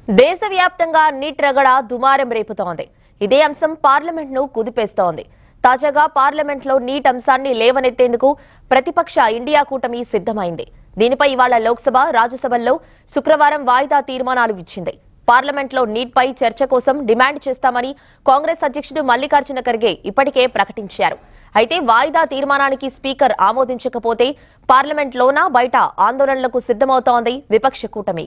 దేశవ్యాప్తంగా నీట్ రగడ దుమారం రేపుతోంది ఇదే అంశం పార్లమెంట్ ను కుదిపేస్తోంది తాజాగా పార్లమెంట్ లో నీట్ అంశాన్ని లేవనెత్తేందుకు ప్రతిపక్ష ఇండియా కూటమి సిద్ధమైంది దీనిపై ఇవాళ లోక్సభ రాజ్యసభల్లో శుక్రవారం వాయిదా తీర్మానాలు ఇచ్చింది పార్లమెంట్ లో నీట్ పై చర్చ కోసం డిమాండ్ చేస్తామని కాంగ్రెస్ అధ్యక్షుడు మల్లికార్జున ఖర్గే ఇప్పటికే ప్రకటించారు అయితే వాయిదా తీర్మానానికి స్పీకర్ ఆమోదించకపోతే పార్లమెంట్లోనా బయట ఆందోళనలకు సిద్ధమవుతోంది విపక్ష కూటమి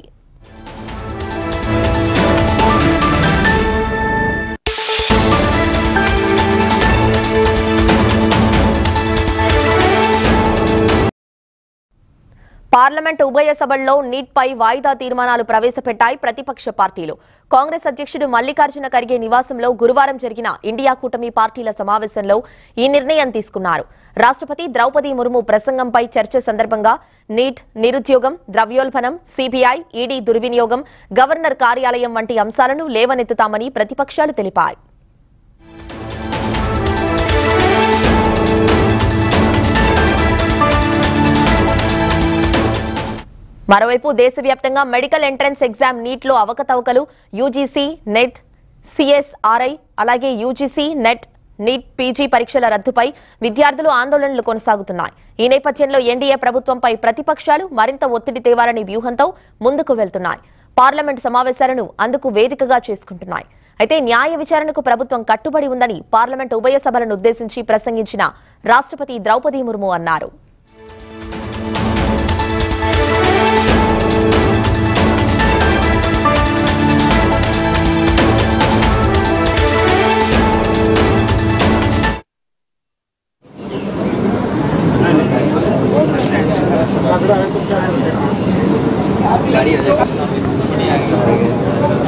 పార్లమెంట్ ఉభయ సభల్లో నీట్ పై వాయిదా తీర్మానాలు ప్రవేశపెట్టాయి ప్రతిపక్ష పార్టీలు కాంగ్రెస్ అధ్యక్షుడు మల్లికార్జున ఖర్గే నివాసంలో గురువారం జరిగిన ఇండియా కూటమి పార్టీల సమావేశంలో ఈ నిర్ణయం తీసుకున్నారు రాష్ట్రపతి ద్రౌపది ముర్ము ప్రసంగంపై చర్చ సందర్భంగా నీట్ నిరుద్యోగం ద్రవ్యోల్బణం సిబిఐ ఈడీ దుర్వినియోగం గవర్నర్ కార్యాలయం వంటి అంశాలను లేవనెత్తుతామని ప్రతిపక్షాలు తెలిపాయి మరోవైపు దేశవ్యాప్తంగా మెడికల్ ఎంట్రన్స్ ఎగ్జామ్ నీట్లో అవకతవకలు యూజీసీ నెట్ సిఎస్ఆర్ఐ అలాగే యూజీసీ నెట్ నీట్ పీజీ పరీక్షల రద్దుపై విద్యార్థులు ఆందోళనలు కొనసాగుతున్నాయి ఈ నేపథ్యంలో ఎన్డీఏ ప్రభుత్వంపై ప్రతిపక్షాలు మరింత ఒత్తిడి తేవాలని వ్యూహంతో ముందుకు వెళ్తున్నాయి పార్లమెంట్ సమావేశాలను అందుకు వేదికగా చేసుకుంటున్నాయి అయితే న్యాయ విచారణకు ప్రభుత్వం కట్టుబడి ఉందని పార్లమెంట్ ఉభయ సభలను ఉద్దేశించి ప్రసంగించిన రాష్ట్రపతి ద్రౌపది ముర్ము అన్నారు गाड़ी आ जाएगा